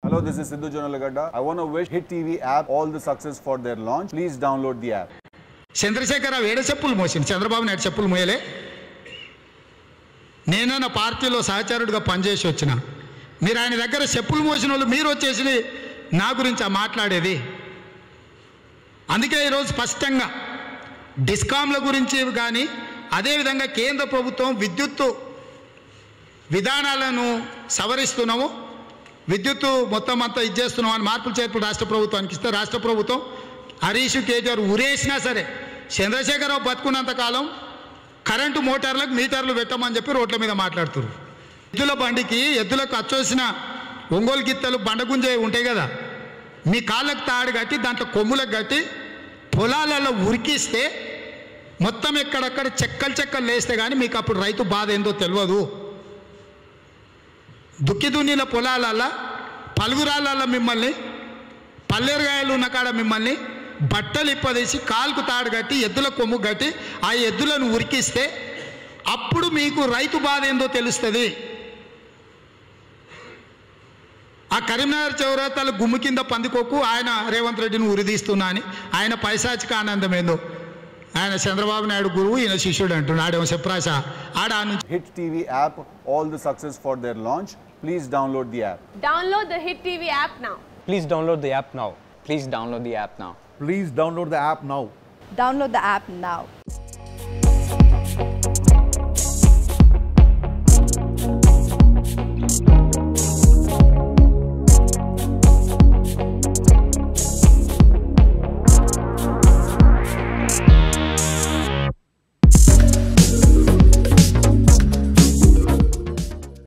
Hello, this is Sidhu Jonalagada. I want to wish Hit TV app all the success for their launch. Please download the app. Chandrashekar Rao ఏడ చెప్పులు మోసింది చంద్రబాబు నాయుడు చెప్పులు మోయలే నేను నా పార్టీలో సహచరుడిగా పనిచేసి వచ్చిన మీరు ఆయన దగ్గర చెప్పులు మోసిన వాళ్ళు మీరు వచ్చేసి నా గురించి ఆ మాట్లాడేది అందుకే ఈరోజు స్పష్టంగా డిస్కామ్ల గురించి కానీ అదేవిధంగా కేంద్ర ప్రభుత్వం విద్యుత్తు విధానాలను సవరిస్తున్నాము విద్యుత్తు మొత్తం అంతా ఇచ్చేస్తున్నాం అని మార్పులు చేర్పులు రాష్ట్ర ప్రభుత్వానికి ఇస్తే రాష్ట్ర ప్రభుత్వం హరీష్ కేటీఆర్ ఉరేసినా సరే చంద్రశేఖరరావు బతుకున్నంత కాలం కరెంటు మోటార్లకు మీటర్లు పెట్టమని చెప్పి రోడ్ల మీద మాట్లాడుతున్నారు ఎద్దుల బండికి ఎద్దులకు అచ్చోసిన ఒంగోలు గిత్తలు బండగుంజే ఉంటాయి కదా మీ కాళ్ళకు తాడు కట్టి దాంట్లో కొమ్ములకు కట్టి పొలాలలో ఉరికిస్తే మొత్తం ఎక్కడక్కడ చెక్కలు చెక్కలు లేస్తే కానీ మీకు అప్పుడు రైతు బాధ ఏందో తెలియదు దుక్కి దున్నిన పొలాలల్లో పలుగురాళ్ళల్లో మిమ్మల్ని పల్లేరుగాయలు ఉన్న కాడ మిమ్మల్ని బట్టలు ఇప్పదీసి కాలుకు తాడు కట్టి ఎద్దుల కొమ్ము కట్టి ఆ ఎద్దులను ఉరికిస్తే అప్పుడు మీకు రైతు బాధ ఏందో తెలుస్తుంది ఆ కరీంనగర్ చౌరతాలు గుమ్ము కింద పందికొక్కు ఆయన రేవంత్ రెడ్డిని ఉరిదీస్తున్నా అని ఆయన పైశాచిక ఆనందం ఏందో ఆయన చంద్రబాబు నాయుడు గురువు ఈయన శిష్యుడు అంటున్నాడు ఆడేమో చెప్పరాశ ఆడ ఆ నుంచి Hit TV app all the success for their launch. Please download the app. Download the Hit TV app now. Please download the app now. Please download the app now. Please download the app now. Download the app now.